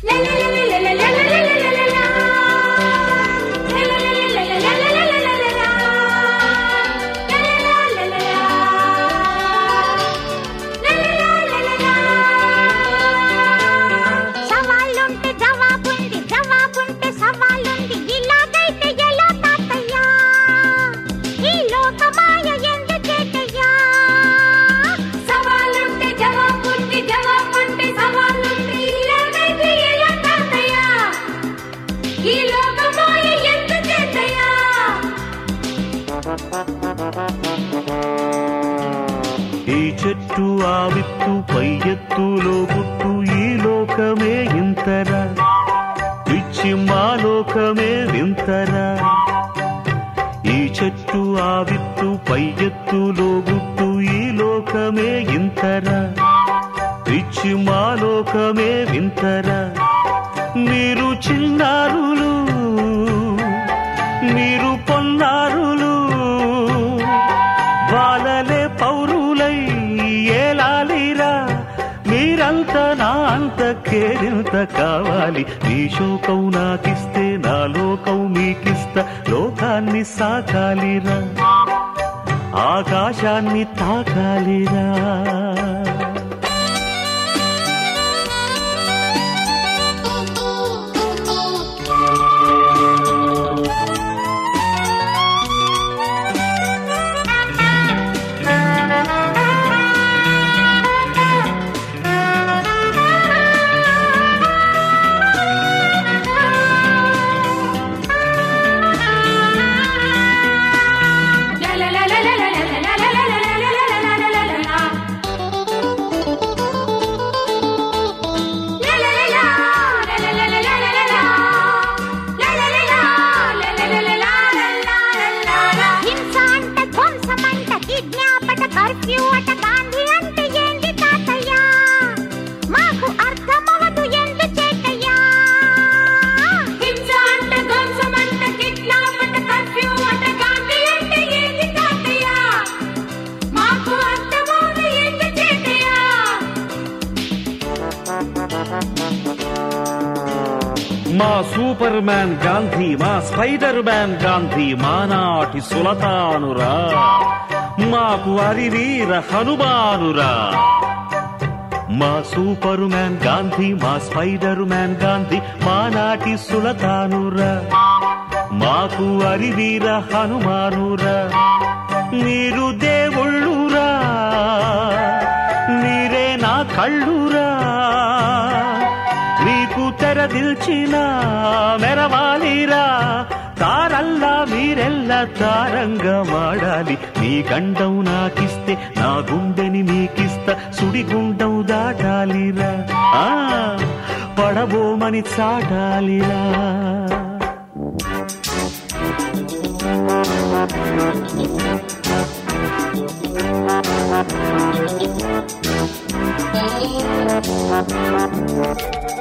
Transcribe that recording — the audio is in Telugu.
సవాళ్ళుంటే జవాబుంది జవాబుంటే సవాళ్ళుంది ఇలాగైతే ఎలా తాతయ్యా ఈ లోకమాయ ఎందు చేతయ్యా సవాళ్ళుంటే జవాబుంది జవాబుంటే సవాళ్ళుంది ఇలాగైతే ఎలా తాతయ్యా ఈ లోకమాయ ఎందు చేతయ్యా ఈ చెట్టు ఆ విత్తు పై ఎత్తులో గుట్టు ఈ లోకమే ఇంతరా పిచ్చి మా లోకమే వింతరా ఈ చెట్టు ఆ విత్తు పై ఎత్తులో గుట్టు ఈ లోకమే ఇంతరా పిచ్చి మా లోకమే వింతరా మీరు చిన్నారులు మీరు పొన్నారులు వాళ్ళలే పౌరులై ఏలాలిరా మీరంతా నా అంత కేరింత కావాలి మీ శోకం నాకిస్తే నా లోకం మీకిస్తా లోకాన్ని సాకాలిరా ఆకాశాన్ని తాకాలిరా హింస అంట ధ్వంసమంట కిడ్నాపట కర్ఫ్యూ అట గాంధీ అంటే ఏంటి తాతయ్యా మాకు అర్థమవదు ఎందు చేతయ్యా హింస అంట ధ్వంసమంట కిడ్నాపట కర్ఫ్యూ అట గాంధీ అంటే ఏంటి తాతయ్యా మాకు అర్థమవదు ఎందు చేతయ్యా మా సూపర్ మ్యాన్ గాంధీ మా స్పైడర్ మ్యాన్ గాంధీ మానాటి సులతానురా మాకు అరివీర హనుమానురా మా సూపర్ మ్యాన్ గాంధీ మా స్పైడర్ మ్యాన్ గాంధీ మానాటి సులతానురా మాకు అరివీర హనుమానురా మీరు దేవుళ్ళురా మీరే నా కళ్ళురా మీకు తెరదిల్చిన మెరవాలిరా తారల్లా మీరెల్ల తారంగా మాడాలి మీ గండం నాకిస్తే నా గుండెని మీకిస్తా సుడిగుండం దాటాలిరా ఆ పడబోమని చాటాలిరా Thank you.